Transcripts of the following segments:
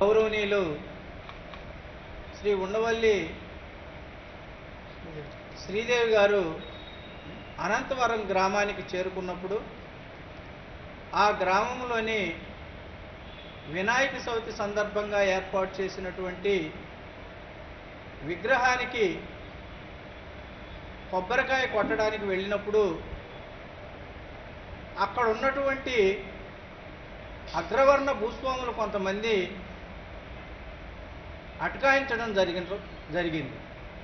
గౌరవనీయులు శ్రీ ఉండవల్లి శ్రీదేవి గారు అనంతవరం గ్రామానికి చేరుకున్నప్పుడు ఆ గ్రామంలోని వినాయక చవితి సందర్భంగా ఏర్పాటు చేసినటువంటి విగ్రహానికి కొబ్బరికాయ కొట్టడానికి వెళ్ళినప్పుడు అక్కడ ఉన్నటువంటి అగ్రవర్ణ భూస్వాములు కొంతమంది అటకాయించడం జరిగిన జరిగింది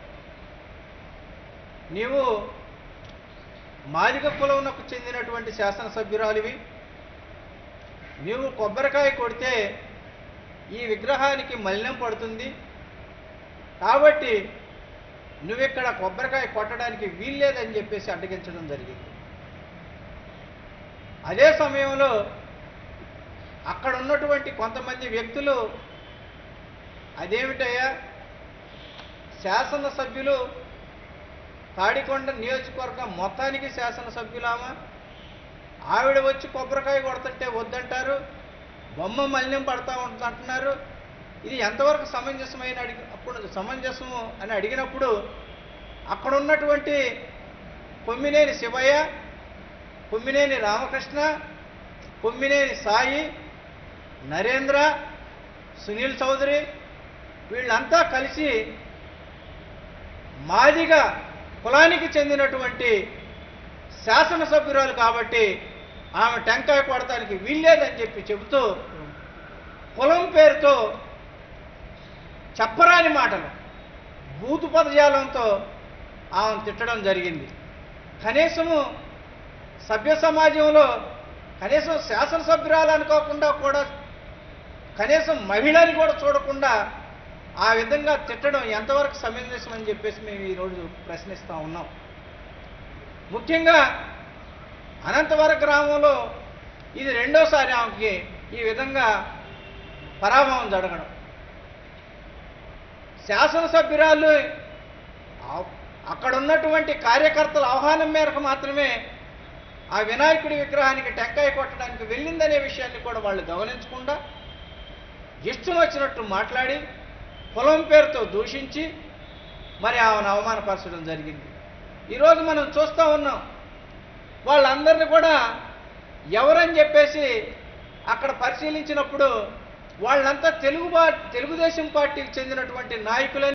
నీవు మాదిగ కులమునకు చెందినటువంటి శాసనసభ్యురాలివి నీవు కొబ్బరికాయ కొడితే ఈ విగ్రహానికి మలినం పడుతుంది కాబట్టి నువ్విక్కడ కొబ్బరికాయ కొట్టడానికి వీల్లేదని చెప్పేసి అడ్డగించడం జరిగింది అదే సమయంలో అక్కడ ఉన్నటువంటి కొంతమంది వ్యక్తులు అదేమిటయ్యా శాసనసభ్యులు తాడికొండ నియోజకవర్గం మొత్తానికి శాసనసభ్యులామా ఆవిడ వచ్చి కొబ్బరికాయ కొడుతుంటే వద్దంటారు బొమ్మ మలినం పడతా ఉంటుంది అంటున్నారు ఇది ఎంతవరకు సమంజసమైన అడిగి అప్పుడు సమంజసము అని అడిగినప్పుడు అక్కడ ఉన్నటువంటి కొమ్మినేని శివయ్య కొమ్మినేని రామకృష్ణ కొమ్మినేని సాయి నరేంద్ర సునీల్ చౌదరి వీళ్ళంతా కలిసి మాదిగ కులానికి చెందినటువంటి శాసనసభ్యురాలు కాబట్టి ఆమె టెంకాయ కొడటానికి వీల్లేదని చెప్పి చెబుతూ కులం పేరుతో చెప్పరాని మాటలు బూతు పదజాలంతో ఆమెను తిట్టడం జరిగింది కనీసము సభ్య సమాజంలో కనీసం శాసనసభ్యురాలు అనుకోకుండా కూడా కనీసం మహిళని కూడా చూడకుండా ఆ విధంగా తిట్టడం ఎంతవరకు సమంజసం అని చెప్పేసి మేము ఈరోజు ప్రశ్నిస్తూ ఉన్నాం ముఖ్యంగా అనంతవరం గ్రామంలో ఇది రెండోసారి ఆమెకి ఈ విధంగా పరాభవం జరగడం శాసనసభ్యురాలు ఆ- అక్కడ ఉన్నటువంటి కార్యకర్తల ఆహ్వానం మేరకు మాత్రమే ఆ వినాయకుడి విగ్రహానికి టెంకాయ కొట్టడానికి వెళ్ళిందనే విషయాన్ని కూడా వాళ్ళు గమనించకుండా ఇష్టం వచ్చినట్టు మాట్లాడి కులం పేరుతో దూషించి మరి ఆమెను అవమానపరచడం జరిగింది ఈరోజు మనం చూస్తూ ఉన్నాం వాళ్ళందరినీ కూడా ఎవరని చెప్పేసి అక్కడ పరిశీలించినప్పుడు వాళ్ళంతా తెలుగు బా తెలుగుదేశం పార్టీకి చెందినటువంటి నాయకులని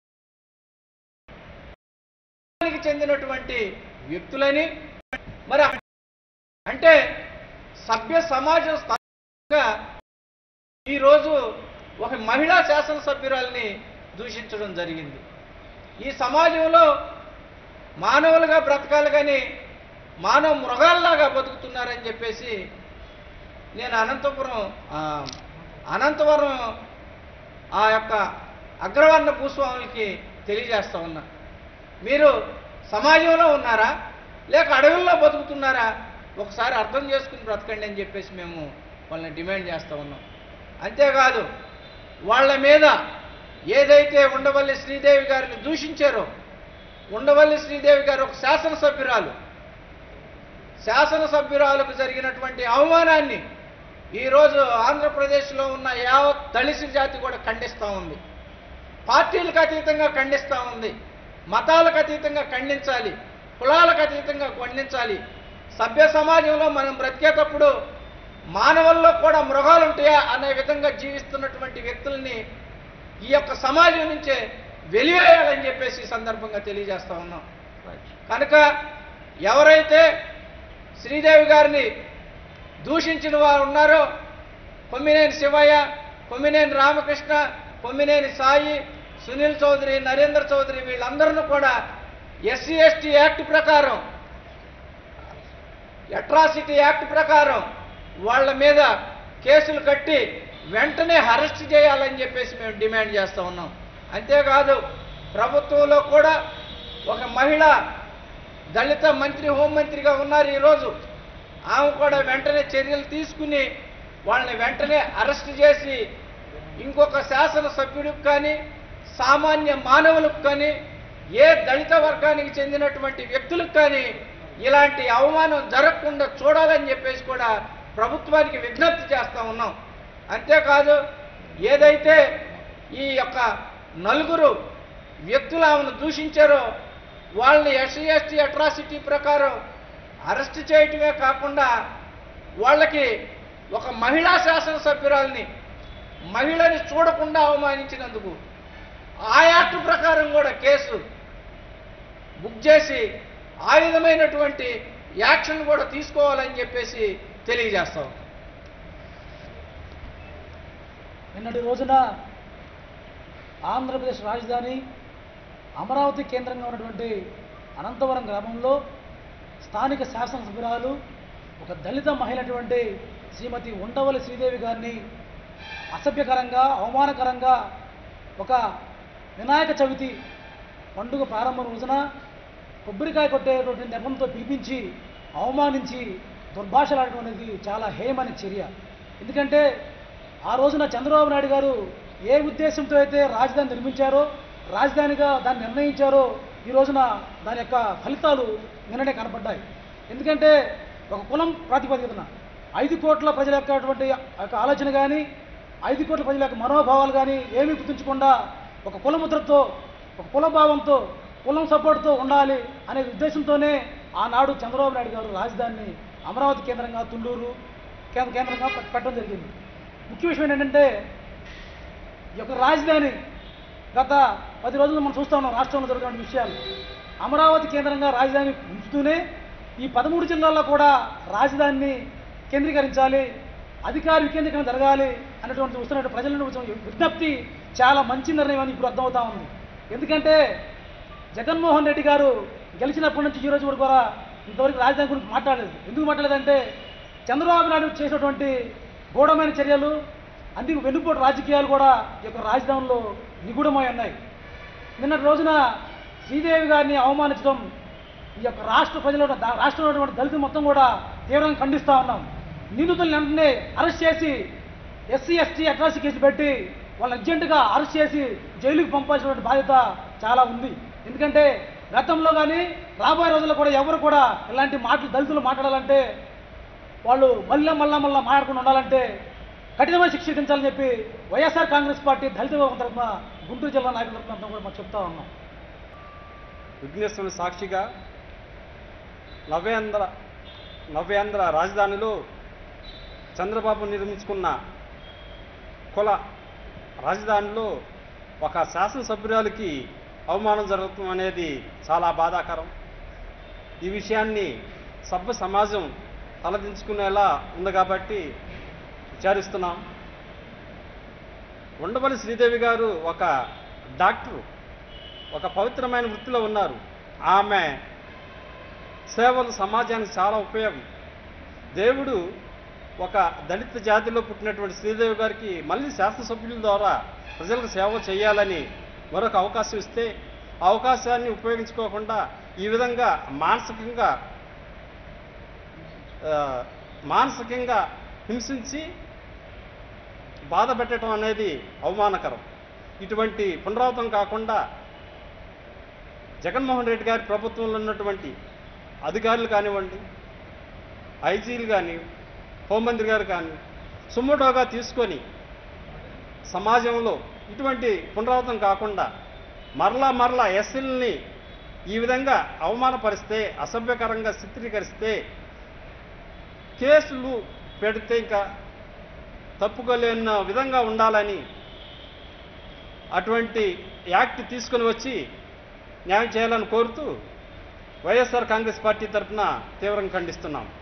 కి చెందినటువంటి వ్యక్తులని మరి అంటే సభ్య సమాజం స్థాయిగా ఈరోజు ఒక మహిళా శాసనసభ్యురాల్ని దూషించడం జరిగింది ఈ సమాజంలో మానవులుగా బ్రతకాలి కానీ మానవ మృగాల్లాగా బతుకుతున్నారని చెప్పేసి నేను అనంతపురం ఆ, అనంతవరం ఆ యొక్క అగ్రవర్ణ భూస్వాములకి తెలియజేస్తా ఉన్నా మీరు సమాజంలో ఉన్నారా లేక అడవుల్లో బతుకుతున్నారా ఒకసారి అర్థం చేసుకుని బ్రతకండి అని చెప్పేసి మేము వాళ్ళని డిమాండ్ చేస్తూ ఉన్నాం అంతేకాదు వాళ్ళ మీద ఏదైతే ఉండవల్లి శ్రీదేవి గారిని దూషించారో ఉండవల్లి శ్రీదేవి గారు ఒక శాసనసభ్యురాలు శాసనసభ్యురాలకు జరిగినటువంటి అవమానాన్ని ఈరోజు ఆంధ్రప్రదేశ్లో ఉన్న యావత్ దళిత జాతి కూడా ఖండిస్తూ ఉంది పార్టీలకు అతీతంగా ఖండిస్తూ ఉంది మతాలకు అతీతంగా ఖండించాలి కులాలకు అతీతంగా ఖండించాలి సభ్య సమాజంలో మనం బ్రతికేటప్పుడు మానవుల్లో కూడా మృగాలు ఉంటాయా అనే విధంగా జీవిస్తున్నటువంటి వ్యక్తుల్ని ఈ యొక్క సమాజం నుంచే వెలివేయాలని చెప్పేసి ఈ సందర్భంగా తెలియజేస్తా ఉన్నాం కనుక ఎవరైతే శ్రీదేవి గారిని దూషించిన వారు ఉన్నారో కొమ్మినేని శివయ్య కొమ్మినేని రామకృష్ణ కొమ్మినేని సాయి సునీల్ చౌదరి నరేంద్ర చౌదరి వీళ్ళందరినీ కూడా ఎస్సీ ఎస్టీ యాక్ట్ ప్రకారం అట్రాసిటీ యాక్ట్ ప్రకారం వాళ్ళ మీద కేసులు కట్టి వెంటనే అరెస్ట్ చేయాలని చెప్పేసి మేము డిమాండ్ చేస్తూ ఉన్నాం అంతేకాదు ప్రభుత్వంలో కూడా ఒక మహిళ దళిత మంత్రి హోంమంత్రిగా ఉన్నారు ఈరోజు ఆమె కూడా వెంటనే చర్యలు తీసుకుని వాళ్ళని వెంటనే అరెస్ట్ చేసి ఇంకొక శాసనసభ్యుడికి కానీ సామాన్య మానవులకు కానీ ఏ దళిత వర్గానికి చెందినటువంటి వ్యక్తులకు కానీ ఇలాంటి అవమానం జరగకుండా చూడాలని చెప్పేసి కూడా ప్రభుత్వానికి విజ్ఞప్తి చేస్తూ ఉన్నాం అంతేకాదు ఏదైతే ఈ యొక్క నలుగురు వ్యక్తులు ఆమెను దూషించారో వాళ్ళని ఎస్సీ ఎస్టీ అట్రాసిటీ ప్రకారం అరెస్ట్ చేయటమే కాకుండా వాళ్ళకి ఒక మహిళా శాసనసభ్యురాల్ని మహిళని చూడకుండా అవమానించినందుకు ఆ యాక్ట్ ప్రకారం కూడా కేసు బుక్ చేసి ఆ విధమైనటువంటి యాక్షన్ కూడా తీసుకోవాలని చెప్పేసి తెలియజేస్తాం నిన్నటి రోజున ఆంధ్రప్రదేశ్ రాజధాని అమరావతి కేంద్రంగా ఉన్నటువంటి అనంతవరం గ్రామంలో స్థానిక శాసనసభ్యురాలు ఒక దళిత మహిళ అటువంటి శ్రీమతి ఉండవల్లి శ్రీదేవి గారిని అసభ్యకరంగా అవమానకరంగా ఒక వినాయక చవితి పండుగ ప్రారంభం రోజున కొబ్బరికాయ కొట్టేటువంటి నెపంతో పిలిపించి అవమానించి దుర్భాషలాడటం అనేది చాలా హేయమైన చర్య ఎందుకంటే ఆ రోజున చంద్రబాబు నాయుడు గారు ఏ ఉద్దేశంతో అయితే రాజధాని నిర్మించారో రాజధానిగా దాన్ని నిర్ణయించారో ఈ రోజున దాని యొక్క ఫలితాలు నిన్ననే కనపడ్డాయి ఎందుకంటే ఒక కులం ప్రాతిపదికన ఐదు కోట్ల ప్రజల యొక్క అటువంటి యొక్క ఆలోచన కానీ ఐదు కోట్ల ప్రజల యొక్క మనోభావాలు కానీ ఏమీ గుర్తుంచకుండా ఒక కులముద్రతో ఒక కులభావంతో కులం సపోర్ట్తో ఉండాలి అనే ఉద్దేశంతోనే ఆనాడు చంద్రబాబు నాయుడు గారు రాజధానిని అమరావతి కేంద్రంగా తుళ్ళూరు కేంద్ర కేంద్రంగా పెట్- పెట్టడం జరిగింది ముఖ్య విషయం ఏంటంటే ఈ యొక్క రాజధాని గత పది రోజులు మనం చూస్తా ఉన్నాం రాష్ట్రంలో జరుగుతున్న విషయాలు అమరావతి కేంద్రంగా రాజధాని ఉంచుతూనే ఈ పదమూడు జిల్లాల్లో కూడా రాజధానిని కేంద్రీకరించాలి అధికార వికేంద్రీకరణ జరగాలి అనేటువంటి వస్తున్న ప్రజల నుంచి వచ్చిన విజ్ఞప్తి చాలా మంచి నిర్ణయం అని ఇప్పుడు అర్థమవుతా ఉంది ఎందుకంటే జగన్మోహన్ రెడ్డి గారు గెలిచినప్పటి నుంచి ఈ రోజు వరకు కూడా ఇంతవరకు రాజధాని గురించి మాట్లాడలేదు ఎందుకు మాట్లాడలేదంటే చంద్రబాబు నాయుడు చేసినటువంటి గూఢమైన చర్యలు అందుకు వెన్నుపోటు రాజకీయాలు కూడా ఈ యొక్క రాజధానిలో నిగూఢమై ఉన్నాయి నిన్నటి రోజున శ్రీదేవి గారిని అవమానించడం ఈ యొక్క రాష్ట్ర ప్రజలు దా- రాష్ట్రంలో ఉన్నటువంటి దళితులు మొత్తం కూడా తీవ్రంగా ఖండిస్తూ ఉన్నాం నిందితులను వెంటనే అరెస్ట్ చేసి ఎస్సీ ఎస్టీ అట్రాసిటీ కేసు పెట్టి వాళ్ళని అర్జెంటుగా అరెస్ట్ చేసి జైలుకి పంపాల్సినటువంటి బాధ్యత చాలా ఉంది ఎందుకంటే గతంలో కానీ రాబోయే రోజుల్లో కూడా ఎవరు కూడా ఇలాంటి మాటలు దళితులు మాట్లాడాలంటే వాళ్ళు మళ్ళా మళ్ళా మళ్ళా మాట్లాడకుండా ఉండాలంటే కఠినమైన శిక్ష విధించాలని చెప్పి వైఎస్ఆర్ కాంగ్రెస్ పార్టీ దళిత విభాగం తరఫున గుంటూరు జిల్లా నాయకుల తరఫున అంతా కూడా మనం చెప్తా ఉన్నాం విఘ్నేశ్వరుని సాక్షిగా నవ్యాంధ్ర నవ్యాంధ్ర రాజధానిలో చంద్రబాబు నిర్మించుకున్న కుల రాజధానిలో ఒక శాసనసభ్యురాలికి అవమానం జరుగుతుంది అనేది చాలా బాధాకరం ఈ విషయాన్ని సభ్య సమాజం తలదించుకునేలా ఉంది కాబట్టి విచారిస్తున్నాం ఉండవల్లి శ్రీదేవి గారు ఒక డాక్టరు ఒక పవిత్రమైన వృత్తిలో ఉన్నారు ఆమె సేవలు సమాజానికి చాలా ఉపయోగం దేవుడు ఒక దళిత జాతిలో పుట్టినటువంటి శ్రీదేవి గారికి మళ్ళీ శాసనసభ్యుల ద్వారా ప్రజలకు సేవ చేయాలని మరొక అవకాశం ఇస్తే ఆ అవకాశాన్ని ఉపయోగించుకోకుండా ఈ విధంగా మానసికంగా ఆ, మానసికంగా హింసించి బాధ పెట్టడం అనేది అవమానకరం ఇటువంటి పునరావృతం కాకుండా జగన్మోహన్ రెడ్డి గారి ప్రభుత్వంలో ఉన్నటువంటి అధికారులు కానివ్వండి ఐజీలు కానీ హోంమంత్రి గారు కానీ సుమోటోగా తీసుకొని సమాజంలో ఇటువంటి పునరావృతం కాకుండా మరలా మరలా ఎస్ఎల్ని ఈ విధంగా అవమానపరిస్తే అసభ్యకరంగా చిత్రీకరిస్తే కేసులు పెడితే ఇంకా తప్పుకోలేని విధంగా ఉండాలని అటువంటి యాక్ట్ తీసుకొని వచ్చి న్యాయం చేయాలని కోరుతూ వైఎస్ఆర్ కాంగ్రెస్ పార్టీ తరఫున తీవ్రంగా ఖండిస్తున్నాం